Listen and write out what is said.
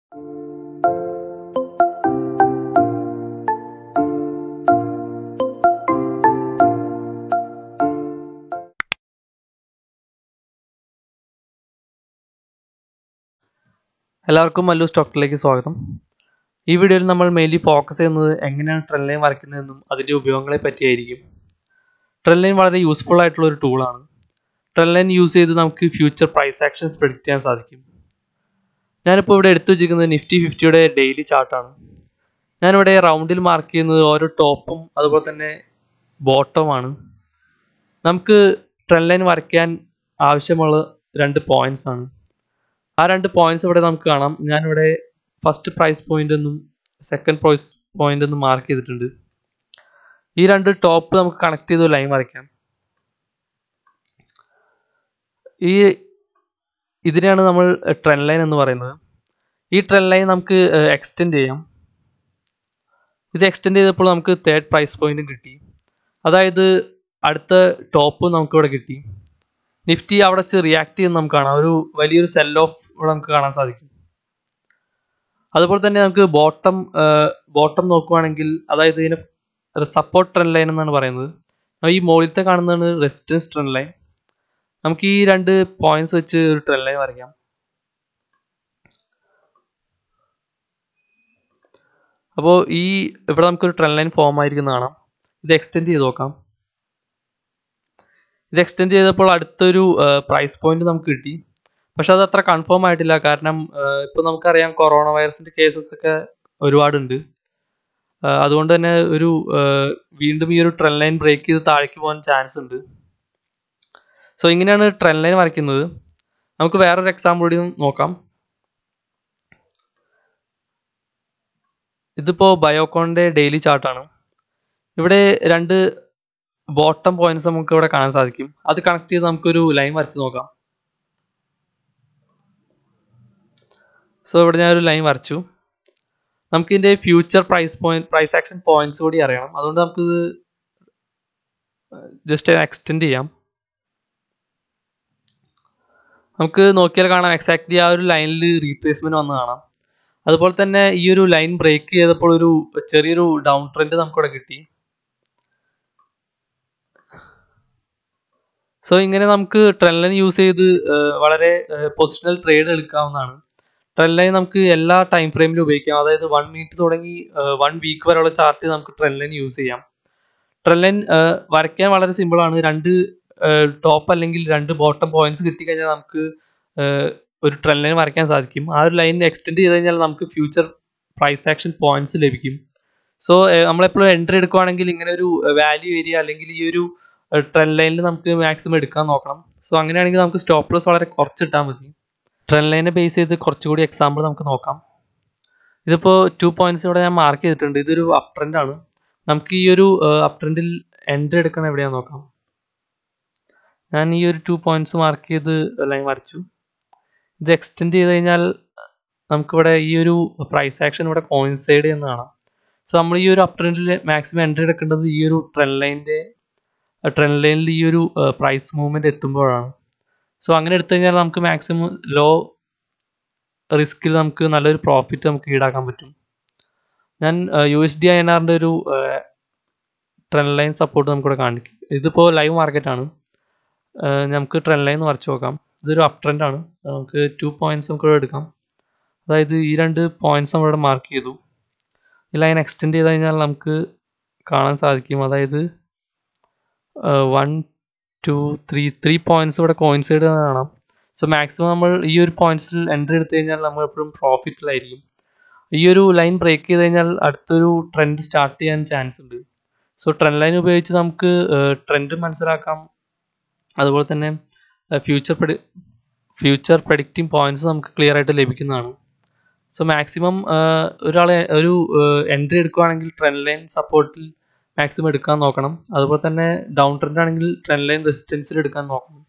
എല്ലാവർക്കും മല്ലു സ്റ്റോക്കിലേക്ക് സ്വാഗതം ഈ വീഡിയോയിൽ നമ്മൾ മെയിൻലി ഫോക്കസ് ചെയ്യുന്നത് എങ്ങനെയാണ് ട്രെൻഡ് ലൈൻ വരയ്ക്കുന്നതെന്നും അതിൻ്റെ ഉപയോഗങ്ങളെ പറ്റിയായിരിക്കും ട്രെൻഡ് ലൈൻ വളരെ യൂസ്ഫുൾ ആയിട്ടുള്ള ഒരു ടൂളാണ് ട്രെൻഡ് ലൈൻ യൂസ് ചെയ്ത് നമുക്ക് ഫ്യൂച്ചർ പ്രൈസ് ആക്ഷൻസ് പ്രെഡിക്റ്റ് ചെയ്യാൻ സാധിക്കും ഞാനിപ്പോൾ ഇവിടെ എടുത്തു വെച്ചിരിക്കുന്നത് നിഫ്റ്റി ഫിഫ്റ്റിയുടെ ഡെയിലി ചാർട്ടാണ് ഞാനിവിടെ റൗണ്ടിൽ മാർക്ക് ചെയ്യുന്നത് ഓരോ ടോപ്പും അതുപോലെ തന്നെ ബോട്ടവുമാണ് നമുക്ക് ട്രെൻഡ് ലൈൻ വരയ്ക്കാൻ ആവശ്യമുള്ള രണ്ട് പോയിന്റ്സ് ആണ് ആ രണ്ട് പോയിന്റ്സ് ഇവിടെ നമുക്ക് കാണാം ഞാനിവിടെ ഫസ്റ്റ് പ്രൈസ് പോയിന്റ് എന്നും സെക്കൻഡ് പ്രൈസ് പോയിന്റ് എന്നും മാർക്ക് ചെയ്തിട്ടുണ്ട് ഈ രണ്ട് ടോപ്പ് നമുക്ക് കണക്ട് ചെയ്ത് ലൈൻ വരയ്ക്കാം ഈ ഇതിനെയാണ് നമ്മൾ ട്രെൻഡ് ലൈൻ എന്ന് പറയുന്നത് ഈ ട്രെൻഡ് ലൈൻ നമുക്ക് എക്സ്റ്റെൻഡ് ചെയ്യാം ഇത് എക്സ്റ്റെൻഡ് ചെയ്തപ്പോൾ നമുക്ക് തേർഡ് പ്രൈസ് പോയിന്റും കിട്ടി അതായത് അടുത്ത ടോപ്പ് നമുക്ക് ഇവിടെ കിട്ടി നിഫ്റ്റി അവിടെ വെച്ച് റിയാക്ട് ചെയ്യുന്ന നമുക്ക് കാണാം ഒരു വലിയൊരു സെൽ ഓഫ് ഇവിടെ നമുക്ക് കാണാൻ സാധിക്കും അതുപോലെ തന്നെ നമുക്ക് ബോട്ടം ബോട്ടം നോക്കുവാണെങ്കിൽ അതായത് ഇതിന് സപ്പോർട്ട് ട്രെൻഡ് ലൈൻ എന്നാണ് പറയുന്നത് ഈ മുകളിലത്തെ കാണുന്നതാണ് റെസിസ്റ്റൻസ് ട്രെൻഡ് ലൈൻ നമുക്ക് ഈ രണ്ട് പോയിന്റ്സ് വെച്ച് ഒരു ട്രെൻഡ് ലൈൻ വരയ്ക്കാം അപ്പോൾ ഈ ഇവിടെ നമുക്കൊരു ട്രെൻഡ് ലൈൻ ഫോം ആയിരിക്കുന്ന കാണാം ഇത് എക്സ്റ്റെൻഡ് ചെയ്ത് നോക്കാം ഇത് എക്സ്റ്റെൻഡ് ചെയ്തപ്പോൾ അടുത്തൊരു പ്രൈസ് പോയിന്റ് നമുക്ക് കിട്ടി പക്ഷെ അത് അത്ര കൺഫേം ആയിട്ടില്ല കാരണം ഇപ്പോൾ നമുക്കറിയാം കൊറോണ വൈറസിന്റെ കേസസ് ഒക്കെ ഒരുപാടുണ്ട് അതുകൊണ്ട് തന്നെ ഒരു വീണ്ടും ഈ ഒരു ട്രെൻഡ് ലൈൻ ബ്രേക്ക് ചെയ്ത് താഴേക്ക് പോകാൻ ചാൻസ് ഉണ്ട് സോ ഇങ്ങനെയാണ് ട്രെൻഡ് ലൈൻ വരയ്ക്കുന്നത് നമുക്ക് വേറൊരു എക്സാമ്പിൾ കൂടി നോക്കാം ഇതിപ്പോൾ ബയോകോണിന്റെ ഡെയിലി ചാർട്ടാണ് ഇവിടെ രണ്ട് ബോട്ടം പോയിന്റ്സ് നമുക്ക് ഇവിടെ കാണാൻ സാധിക്കും അത് കണക്ട് ചെയ്ത് നമുക്കൊരു ലൈൻ വരച്ച് നോക്കാം സോ ഇവിടെ ഞാനൊരു ലൈൻ വരച്ചു നമുക്ക് ഇതിന്റെ future price point price action points കൂടി അറിയണം അതുകൊണ്ട് നമുക്കിത് ജസ്റ്റ് എക്സ്റ്റെൻഡ് ചെയ്യാം നമുക്ക് നോക്കിയാൽ കാണാം എക്സാക്ട്ലി ആ ഒരു ലൈനിൽ റീട്രേസ്മെന്റ് വന്ന് കാണാം അതുപോലെ തന്നെ ഈ ഒരു ലൈൻ ബ്രേക്ക് ചെയ്തപ്പോൾ ഒരു ചെറിയൊരു ഡൗൺ ട്രെൻഡ് നമുക്കിവിടെ കിട്ടി സോ ഇങ്ങനെ നമുക്ക് ട്രെൻഡ് ലൈൻ യൂസ് ചെയ്ത് വളരെ പൊസിഷണൽ ട്രേഡ് എടുക്കാവുന്നതാണ് ട്രെൻഡ് ലൈൻ നമുക്ക് എല്ലാ ടൈം ഫ്രെയിമിലും ഉപയോഗിക്കാം അതായത് വൺ മിനിറ്റ് തുടങ്ങി വൺ വീക്ക് വരെയുള്ള ചാർട്ട് നമുക്ക് ട്രെൻഡ് ലൈൻ യൂസ് ചെയ്യാം ട്രെൻഡ് ലൈൻ വരയ്ക്കാൻ വളരെ സിമ്പിൾ ആണ് രണ്ട് ടോപ്പ് അല്ലെങ്കിൽ രണ്ട് ബോട്ടം പോയിന്റ്സ് കിട്ടിക്കഴിഞ്ഞാൽ നമുക്ക് ഒരു ട്രെൻഡ് ലൈൻ വരയ്ക്കാൻ സാധിക്കും ആ ഒരു ലൈൻ എക്സ്റ്റെൻഡ് ചെയ്ത് കഴിഞ്ഞാൽ നമുക്ക് ഫ്യൂച്ചർ പ്രൈസ് ആക്ഷൻ പോയിന്റ്സ് ലഭിക്കും സോ നമ്മളെപ്പോഴും എൻട്രി എടുക്കുവാണെങ്കിൽ ഇങ്ങനെ ഒരു വാല്യൂ ഏരിയ അല്ലെങ്കിൽ ഈ ഒരു ട്രെൻഡ് ലൈനിൽ നമുക്ക് മാക്സിമം എടുക്കാൻ നോക്കണം സോ അങ്ങനെയാണെങ്കിൽ നമുക്ക് സ്റ്റോപ്പ് ലോസ് വളരെ കുറച്ചിട്ടാൽ മതി ട്രെൻഡ് ലൈനെ ബേസ് ചെയ്ത് കുറച്ചുകൂടി എക്സാമ്പിൾ നമുക്ക് നോക്കാം ഇതിപ്പോൾ ടു പോയിന്റ്സ് ഇവിടെ ഞാൻ മാർക്ക് ചെയ്തിട്ടുണ്ട് ഇതൊരു അപ് ട്രെൻഡ് ആണ് നമുക്ക് ഈ ഒരു അപ് ട്രെൻഡിൽ എൻട്രി എടുക്കണം എവിടെയാന്ന് നോക്കാം ഞാൻ ഈ ഒരു ടു പോയിന്റ്സ് മാർക്ക് ചെയ്ത് ലൈൻ വരച്ചു ഇത് എക്സ്റ്റെൻഡ് ചെയ്ത് കഴിഞ്ഞാൽ നമുക്കിവിടെ ഈ ഒരു പ്രൈസ് ആക്ഷൻ ഇവിടെ കോയിൻസൈഡ് എന്ന് കാണാം സോ നമ്മൾ ഈ ഒരു അപ് ട്രെൻഡിൽ മാക്സിമം എൻട്രി എടുക്കേണ്ടത് ഈ ഒരു ട്രെൻഡ് ലൈനിൻ്റെ ട്രെൻഡ് ലൈനിൽ ഈ ഒരു പ്രൈസ് മൂവ്മെന്റ് എത്തുമ്പോഴാണ് സോ അങ്ങനെ എടുത്തു കഴിഞ്ഞാൽ നമുക്ക് മാക്സിമം ലോ റിസ്കിൽ നമുക്ക് നല്ലൊരു പ്രോഫിറ്റ് നമുക്ക് ഈടാക്കാൻ പറ്റും ഞാൻ U S D I N ആറിൻ്റെ ഒരു ട്രെൻഡ് ലൈൻ സപ്പോർട്ട് നമുക്കിവിടെ കാണിക്കും ഇതിപ്പോൾ ലൈവ് മാർക്കറ്റാണ് നമുക്ക് ട്രെൻഡ് ലൈൻ വരച്ച് നോക്കാം ഇതൊരു അപ് ട്രെൻഡ് ആണ് നമുക്ക് ടു പോയിന്റ്സ് നമുക്ക് ഇവിടെ എടുക്കാം അതായത് ഈ രണ്ട് പോയിന്റ്സ് നമ്മളിവിടെ മാർക്ക് ചെയ്തു ഈ ലൈൻ എക്സ്റ്റെൻഡ് ചെയ്ത് കഴിഞ്ഞാൽ നമുക്ക് കാണാൻ സാധിക്കും അതായത് one two three three points ഇവിടെ കോയിൻസൈഡ് കാണാം സോ മാക്സിമം നമ്മൾ ഈ ഒരു പോയിന്റ്സിൽ എൻട്രി എടുത്തു കഴിഞ്ഞാൽ നമ്മൾ എപ്പോഴും പ്രോഫിറ്റിലായിരിക്കും ഈ ഒരു ലൈൻ ബ്രേക്ക് ചെയ്ത് കഴിഞ്ഞാൽ അടുത്തൊരു ട്രെൻഡ് സ്റ്റാർട്ട് ചെയ്യാൻ ചാൻസ് ഉണ്ട് സോ ട്രെൻഡ് ലൈൻ ഉപയോഗിച്ച് നമുക്ക് ട്രെൻഡ് മനസ്സിലാക്കാം അതുപോലെ തന്നെ ഫ്യൂച്ചർ പ്രഡി ഫ്യൂച്ചർ പ്രഡിക്റ്റിംഗ് പോയിന്റ്സ് നമുക്ക് ക്ലിയർ ആയിട്ട് ലഭിക്കുന്നതാണ് സോ മാക്സിമം ഒരാളെ ഒരു എൻട്രി എടുക്കുകയാണെങ്കിൽ ട്രെൻഡ് ലൈൻ സപ്പോർട്ടിൽ മാക്സിമം എടുക്കാൻ നോക്കണം അതുപോലെ തന്നെ ഡൗൺ ട്രെൻഡ് ആണെങ്കിൽ ട്രെൻഡ് ലൈൻ റെസിസ്റ്റൻസിൽ എടുക്കാൻ നോക്കണം